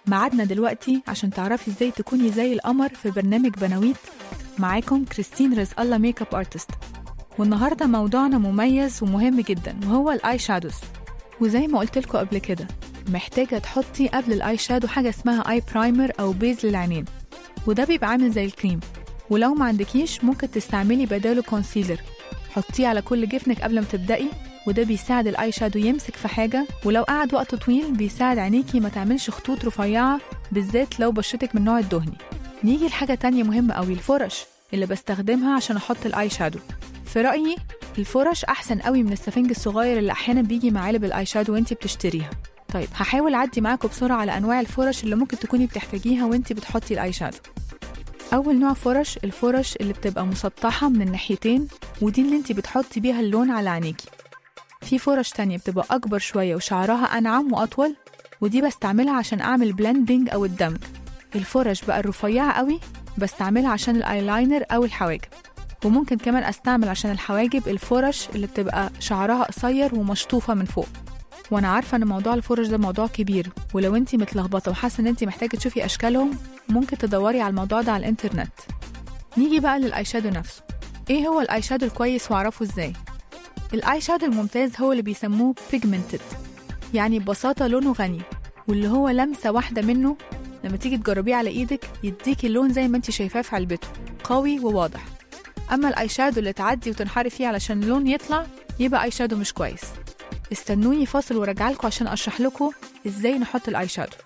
ميعادنا دلوقتي عشان تعرفي ازاي تكوني زي القمر في برنامج بناويت معاكم كريستين رزق الله ميك اب ارتست والنهارده موضوعنا مميز ومهم جدا وهو الاي شادوز وزي ما قلت لكم قبل كده محتاجة تحطي قبل الاي شادو حاجة اسمها اي برايمر او بيز للعينين وده بيبقى عامل زي الكريم ولو ما عندكيش ممكن تستعملي بداله كونسيلر حطيه على كل جفنك قبل ما تبدأي وده بيساعد الاي شادو يمسك في حاجة ولو قعد وقت طويل بيساعد عينيكي ما تعملش خطوط رفيعة بالذات لو بشرتك من النوع الدهني نيجي لحاجة تانية مهمة قوي الفرش اللي بستخدمها عشان احط الاي شادو في رأيي الفرش أحسن قوي من السفنج الصغير اللي أحيانا بيجي مع علب الآي شادو وانتي بتشتريها طيب هحاول أعدي معاكم بسرعة على أنواع الفرش اللي ممكن تكوني بتحتاجيها وانتي بتحطي الآي شادو أول نوع فرش الفرش اللي بتبقى مسطحة من الناحيتين ودي اللي انتي بتحطي بيها اللون على عينيكي في فرش تانية بتبقى أكبر شوية وشعرها أنعم وأطول ودي بستعملها عشان أعمل بلندنج أو الدمج الفرش بقى الرفيعة قوي بستعملها عشان الأيلاينر أو الحواجب وممكن كمان استعمل عشان الحواجب الفرش اللي بتبقى شعرها قصير ومشطوفه من فوق وانا عارفه ان موضوع الفرش ده موضوع كبير ولو انتي متلخبطه وحاسه ان انتي محتاجه تشوفي اشكالهم ممكن تدوري على الموضوع ده على الانترنت نيجي بقى للاي شادو نفسه ايه هو الاي شادو الكويس واعرفه ازاي الاي شادو الممتاز هو اللي بيسموه بيجمنتد يعني ببساطه لونه غني واللي هو لمسه واحده منه لما تيجي تجربيه على ايدك يديكي اللون زي ما انتي شايفاه في علبته قوي وواضح اما الاي شادو اللي تعدي وتنحري فيه علشان اللون يطلع يبقى اي شادو مش كويس استنوني فاصل وراجع لكم عشان اشرح لكم ازاي نحط الاي شادو